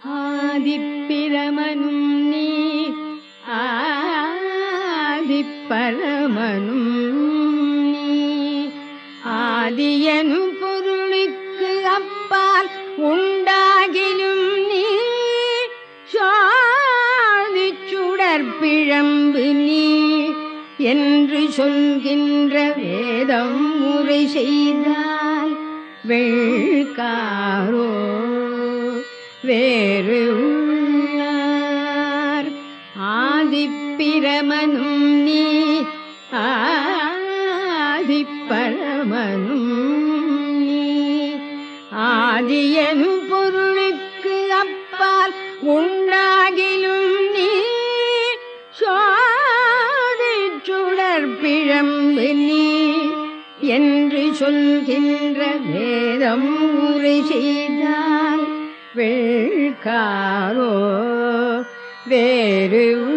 ஆதிப்பிரமனும் நீ ஆதிப்பரமனும் நீ ஆதியனும் பொருளுக்கு அப்பால் உண்டாகிலும் நீ சாதி சுடற்பிழம்பு நீ என்று சொல்கின்ற வேதம் முறை செய்தால் வெள்காரோ வேறு உள்ளார் ஆதிப்பிரமனும் நீ ஆதிப்பரமனும் நீ ஆதியனும் பொருளுக்கு அப்பால் உண்டாகிலும் நீ சுவாதி சுடர் பிழம்பு நீ என்று சொல்கின்ற வேதம் உரை செய்தால் வெள்காரோ வேறு